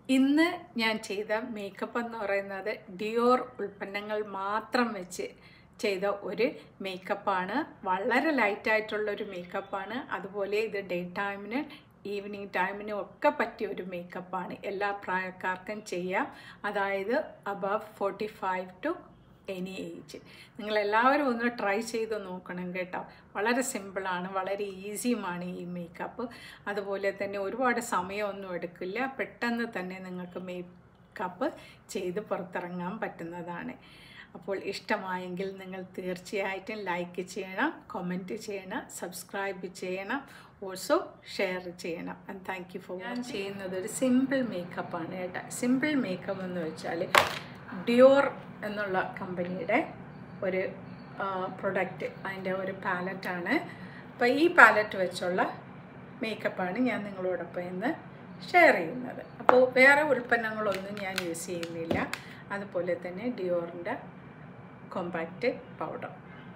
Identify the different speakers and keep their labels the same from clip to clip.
Speaker 1: ഇന്ന് ഞാൻ ചെയ്ത മേക്കപ്പ് എന്ന് പറയുന്നത് ഡിയോർ ഉൽപ്പന്നങ്ങൾ മാത്രം വെച്ച് ചെയ്ത ഒരു മേക്കപ്പാണ് വളരെ ലൈറ്റായിട്ടുള്ള ഒരു മേക്കപ്പാണ് അതുപോലെ ഇത് ഡേ ടൈമിന് ഈവനിങ് ടൈമിനും ഒക്കെ പറ്റിയ ഒരു മേക്കപ്പാണ് എല്ലാ പ്രായക്കാർക്കും ചെയ്യാം അതായത് above forty five to any age നിങ്ങളെല്ലാവരും ഒന്ന് ട്രൈ ചെയ്ത് നോക്കണം കേട്ടോ വളരെ സിമ്പിളാണ് വളരെ ഈസിയുമാണ് ഈ മേക്കപ്പ് അതുപോലെ തന്നെ ഒരുപാട് സമയമൊന്നും എടുക്കില്ല പെട്ടെന്ന് തന്നെ നിങ്ങൾക്ക് മേക്കപ്പ് ചെയ്ത് പുറത്തിറങ്ങാൻ പറ്റുന്നതാണ് അപ്പോൾ ഇഷ്ടമായെങ്കിൽ നിങ്ങൾ തീർച്ചയായിട്ടും ലൈക്ക് ചെയ്യണം കമൻറ്റ് ചെയ്യണം സബ്സ്ക്രൈബ് ചെയ്യണം ഓൾസോ ഷെയർ ചെയ്യണം ആൻഡ് താങ്ക് യു ഫോർ ഞാൻ ചെയ്യുന്നത് ഒരു സിമ്പിൾ മേക്കപ്പാണ് കേട്ടോ സിമ്പിൾ മേക്കപ്പ് എന്ന് വെച്ചാൽ ഡിയോർ എന്നുള്ള കമ്പനിയുടെ ഒരു പ്രൊഡക്റ്റ് അതിൻ്റെ ഒരു പാലറ്റാണ് അപ്പോൾ ഈ പാലറ്റ് വെച്ചുള്ള മേക്കപ്പാണ് ഞാൻ നിങ്ങളോടൊപ്പം ഇന്ന് ഷെയർ ചെയ്യുന്നത് അപ്പോൾ വേറെ ഉൽപ്പന്നങ്ങളൊന്നും ഞാൻ യൂസ് ചെയ്യുന്നില്ല അതുപോലെ തന്നെ ഡിയോറിൻ്റെ കോമ്പാക്റ്റ് പൗഡർ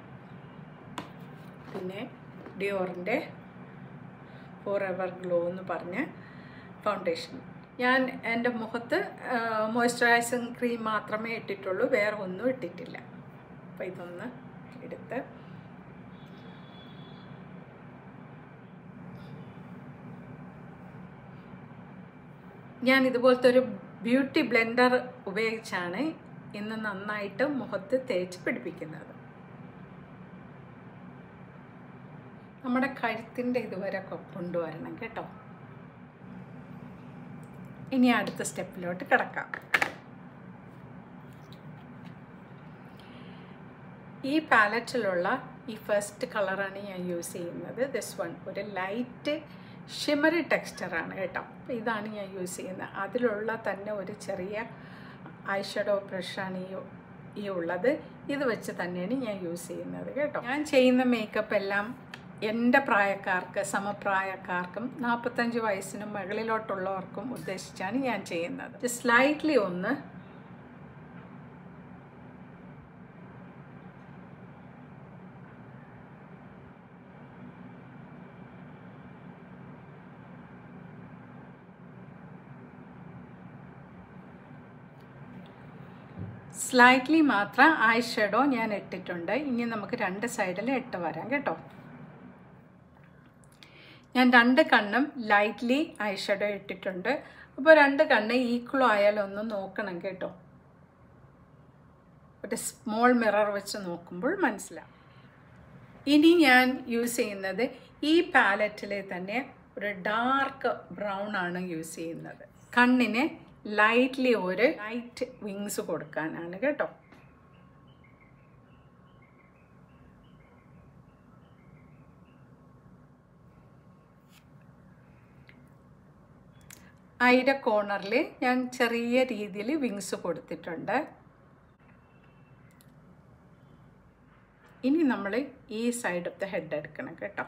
Speaker 1: പിന്നെ ഡിയോറിൻ്റെ ഫോർ എവർ ഗ്ലോ എന്ന് പറഞ്ഞ ഫൗണ്ടേഷൻ ഞാൻ എൻ്റെ മുഖത്ത് മോയ്സ്ചറൈസിങ് ക്രീം മാത്രമേ ഇട്ടിട്ടുള്ളൂ വേറെ ഒന്നും ഇട്ടിട്ടില്ല അപ്പോൾ ഇതൊന്ന് എടുത്ത് ഞാൻ ഇതുപോലത്തെ ഒരു ബ്യൂട്ടി ബ്ലെൻഡർ ഉപയോഗിച്ചാണ് ഇന്ന് നന്നായിട്ട് മുഖത്ത് തേച്ച് പിടിപ്പിക്കുന്നത് നമ്മുടെ കഴുത്തിൻ്റെ ഇതുവരെ കൊണ്ടുവരണം കേട്ടോ ഇനി അടുത്ത സ്റ്റെപ്പിലോട്ട് കിടക്കാം ഈ പാലറ്റിലുള്ള ഈ ഫസ്റ്റ് കളറാണ് ഞാൻ യൂസ് ചെയ്യുന്നത് ദിസ് വൺ ഒരു ലൈറ്റ് ഷിമറി ടെക്സ്ചറാണ് കേട്ടോ അപ്പോൾ ഇതാണ് ഞാൻ യൂസ് ചെയ്യുന്നത് അതിലുള്ള തന്നെ ഒരു ചെറിയ ഐഷഡോ ബ്രഷാണ് ഈ ഈ ഉള്ളത് ഇത് വെച്ച് തന്നെയാണ് ഞാൻ യൂസ് ചെയ്യുന്നത് കേട്ടോ ഞാൻ ചെയ്യുന്ന മേക്കപ്പ് എല്ലാം എൻ്റെ പ്രായക്കാർക്ക് സമപ്രായക്കാർക്കും നാൽപ്പത്തഞ്ച് വയസ്സിന് മുകളിലോട്ടുള്ളവർക്കും ഉദ്ദേശിച്ചാണ് ഞാൻ ചെയ്യുന്നത് സ്ലൈറ്റ്ലി ഒന്ന് സ്ലൈറ്റ്ലി മാത്രം ഐ ഷെഡോ ഞാൻ ഇട്ടിട്ടുണ്ട് ഇനി നമുക്ക് രണ്ട് സൈഡിൽ ഇട്ട് വരാം കേട്ടോ ഞാൻ രണ്ട് കണ്ണും ലൈറ്റ്ലി ഐ ഷെഡോ ഇട്ടിട്ടുണ്ട് അപ്പോൾ രണ്ട് കണ്ണ് ഈക്വലോ ആയാലൊന്ന് നോക്കണം കേട്ടോ ഒരു സ്മോൾ മിറർ വെച്ച് നോക്കുമ്പോൾ മനസ്സിലാവും ഇനി ഞാൻ യൂസ് ചെയ്യുന്നത് ഈ പാലറ്റിലെ തന്നെ ഒരു ഡാർക്ക് ബ്രൗൺ ആണ് യൂസ് ചെയ്യുന്നത് കണ്ണിന് ലൈറ്റ്ലി ഒരു ലൈറ്റ് വിങ്സ് കൊടുക്കാനാണ് കേട്ടോ ഐയുടെ കോർണറിൽ ഞാൻ ചെറിയ രീതിയിൽ വിങ്സ് കൊടുത്തിട്ടുണ്ട് ഇനി നമ്മൾ ഈ സൈഡ് ഓഫ് ദ ഹെഡ് എടുക്കണം കേട്ടോ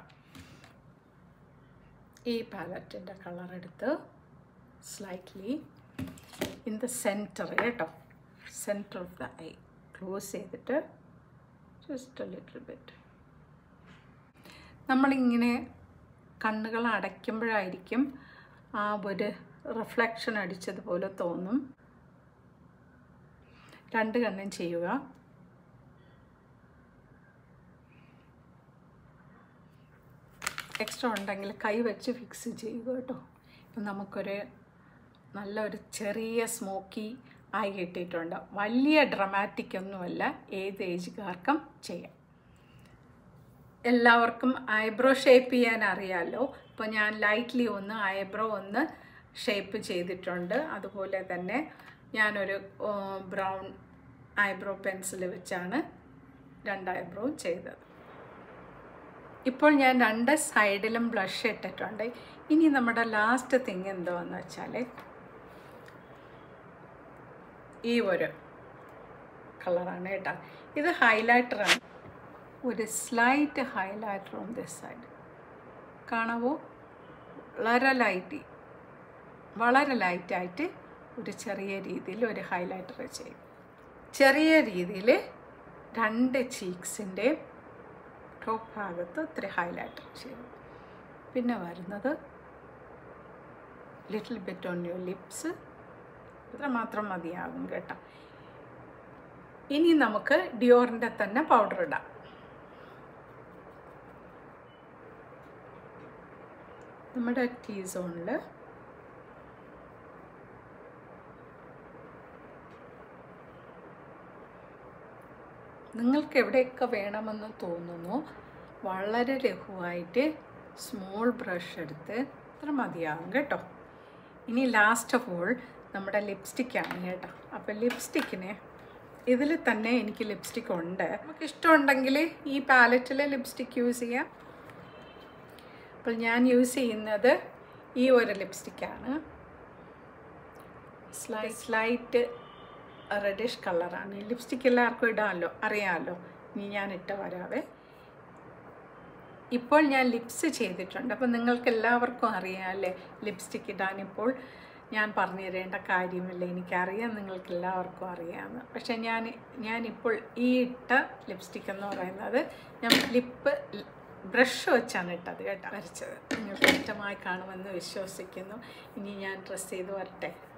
Speaker 1: ഈ പാലറ്റിൻ്റെ കളർ എടുത്ത് സ്ലൈറ്റ്ലി ഇൻ ദ സെൻറ്റർ കേട്ടോ centre of the eye close ചെയ്തിട്ട് ജസ്റ്റ് ലിറ്റിൽ ബിറ്റ് നമ്മളിങ്ങനെ കണ്ണുകൾ അടയ്ക്കുമ്പോഴായിരിക്കും ആ ഒരു റിഫ്ലക്ഷൻ അടിച്ചതുപോലെ തോന്നും രണ്ട് കണ്ണും ചെയ്യുക എക്സ്ട്രാ ഉണ്ടെങ്കിൽ കൈ വെച്ച് ഫിക്സ് ചെയ്യുക കേട്ടോ ഇപ്പം നമുക്കൊരു നല്ലൊരു ചെറിയ സ്മോക്കി ആയി കിട്ടിയിട്ടുണ്ട് വലിയ ഡ്രമാറ്റിക് ഒന്നുമല്ല ഏത് ഏജുകാർക്കും ചെയ്യാം എല്ലാവർക്കും ഐബ്രോ ഷേപ്പ് ചെയ്യാൻ അറിയാമല്ലോ ഇപ്പോൾ ഞാൻ ലൈറ്റ്ലി ഒന്ന് ഐബ്രോ ഒന്ന് ഷേപ്പ് ചെയ്തിട്ടുണ്ട് അതുപോലെ തന്നെ ഞാനൊരു ബ്രൗൺ ഐബ്രോ പെൻസിൽ വെച്ചാണ് രണ്ട് ഐബ്രോവും ചെയ്തത് ഇപ്പോൾ ഞാൻ രണ്ട് സൈഡിലും ബ്ലഷ് ഇട്ടിട്ടുണ്ട് ഇനി നമ്മുടെ ലാസ്റ്റ് തിങ് എന്താണെന്ന് വെച്ചാൽ ഈ ഒരു കളറാണ് കേട്ടോ ഇത് ഹൈലൈറ്ററാണ് ഒരു slight highlighter on this side കാണാവോ വളരെ ലൈറ്റ് വളരെ ലൈറ്റായിട്ട് ഒരു ചെറിയ രീതിയിൽ ഒരു ഹൈലൈറ്റർ ചെയ്യും ചെറിയ രീതിയിൽ രണ്ട് ചീക്സിൻ്റെ ടോപ്പ് ഭാഗത്ത് ഇത്തിരി ഹൈലൈറ്റർ ചെയ്യും പിന്നെ വരുന്നത് little bit on your lips ഇത്ര മാത്രം മതിയാകും കേട്ടോ ഇനി നമുക്ക് ഡിയോറിൻ്റെ തന്നെ പൗഡർ ഇടാം നമ്മുടെ ടീ സോണിൽ നിങ്ങൾക്ക് എവിടെയൊക്കെ വേണമെന്ന് തോന്നുന്നു വളരെ ലഘുവായിട്ട് സ്മോൾ ബ്രഷ് എടുത്ത് ഇത്ര മതിയാകും കേട്ടോ ഇനി ലാസ്റ്റ് ഓഫ് ഓൾ നമ്മുടെ ലിപ്സ്റ്റിക്കാണ് കേട്ടോ അപ്പോൾ ലിപ്സ്റ്റിക്കിന് ഇതിൽ തന്നെ എനിക്ക് ലിപ്സ്റ്റിക് ഉണ്ട് നമുക്ക് ഇഷ്ടമുണ്ടെങ്കിൽ ഈ പാലറ്റിൽ ലിപ്സ്റ്റിക് യൂസ് ചെയ്യാം അപ്പോൾ ഞാൻ യൂസ് ചെയ്യുന്നത് ഈ ഒരു ലിപ്സ്റ്റിക്കാണ് സ്ലൈ സ്ലൈറ്റ് റെഡിഷ് കളറാണ് ലിപ്സ്റ്റിക് എല്ലാവർക്കും ഇടാമല്ലോ അറിയാമല്ലോ ഇനി ഞാൻ ഇട്ട് വരാവേ ഇപ്പോൾ ഞാൻ ലിപ്സ് ചെയ്തിട്ടുണ്ട് അപ്പോൾ നിങ്ങൾക്ക് എല്ലാവർക്കും അറിയാം അല്ലേ ലിപ്സ്റ്റിക് ഇടാനിപ്പോൾ ഞാൻ പറഞ്ഞു തരേണ്ട കാര്യമില്ല എനിക്കറിയാം നിങ്ങൾക്ക് എല്ലാവർക്കും അറിയാമെന്ന് പക്ഷേ ഞാൻ ഞാനിപ്പോൾ ഈ ഇട്ട ലിപ്സ്റ്റിക് എന്ന് പറയുന്നത് ഞാൻ ലിപ്പ് ബ്രഷ് വെച്ചാണ് ഇട്ടത് കേട്ടോ വരച്ചത് നിങ്ങൾക്ക് ഇഷ്ടമായി കാണുമെന്ന് വിശ്വസിക്കുന്നു ഇനി ഞാൻ ഡ്രസ്സ് ചെയ്ത് വരട്ടെ